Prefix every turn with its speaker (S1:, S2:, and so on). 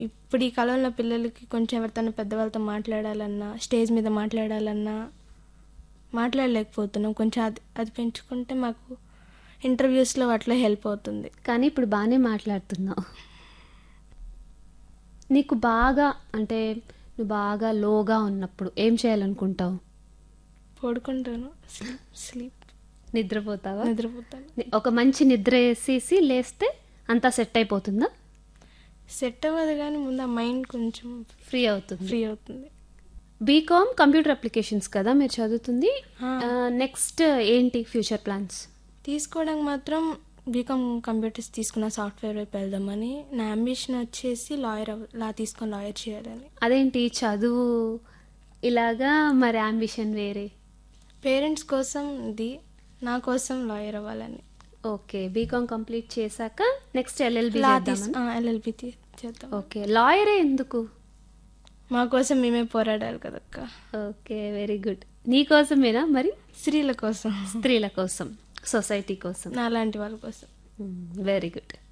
S1: ఇప్పుడు ఈ కాలంలో పిల్లలకి కొంచెం ఎవరితోనో పెద్దవాళ్ళతో మాట్లాడాలన్నా స్టేజ్ మీద మాట్లాడాలన్నా మాట్లాడలేకపోతున్నాం కొంచెం అది అది పెంచుకుంటే మాకు ఇంటర్వ్యూస్లో అట్లా హెల్ప్ అవుతుంది
S2: కానీ ఇప్పుడు బాగానే మాట్లాడుతున్నావు నీకు బాగా అంటే నువ్వు బాగా లోగా ఉన్నప్పుడు ఏం చేయాలనుకుంటావు
S1: పడుకుంటాను స్లీప్
S2: నిద్రపోతావా
S1: నిద్రపోతాను
S2: ఒక మంచి నిద్ర వేసేసి లేస్తే అంతా సెట్ అయిపోతుందా
S1: సెట్ అవ్వదు కానీ ముందు ఆ మైండ్ కొంచెం
S2: ఫ్రీ అవుతుంది
S1: ఫ్రీ అవుతుంది
S2: బీకామ్ కంప్యూటర్ అప్లికేషన్స్ కదా మీరు చదువుతుంది
S1: ఆ.
S2: నెక్స్ట్ ఏంటి ఫ్యూచర్ ప్లాన్స్
S1: తీసుకోవడానికి మాత్రం బీకామ్ కంప్యూటర్స్ తీసుకున్న సాఫ్ట్వేర్ వైపు వెళ్దామని నా అంబిషన్ వచ్చేసి లాయర్ అవ లా తీసుకొని లాయర్ చేయాలని
S2: అదేంటి చదువు ఇలాగా మరి అంబిషన్ వేరే
S1: పేరెంట్స్ కోసం ఇది నా కోసం లాయర్ అవ్వాలని
S2: ఓకే బీకామ్ కంప్లీట్ చేశాక నెక్స్ట్ ఎల్ఎల్బి
S1: లా
S2: చేద్దామని
S1: ఎల్ఎల్బి చేద్దాం
S2: ఓకే లాయరే ఎందుకు
S1: మా కోసం మేమే పోరాడాలి కదక్క
S2: ఓకే వెరీ గుడ్ నీ కోసమేనా మరి
S1: స్త్రీల కోసం
S2: స్త్రీల కోసం సొసైటీ కోసం
S1: నాలాంటి వాళ్ళ కోసం
S2: వెరీ గుడ్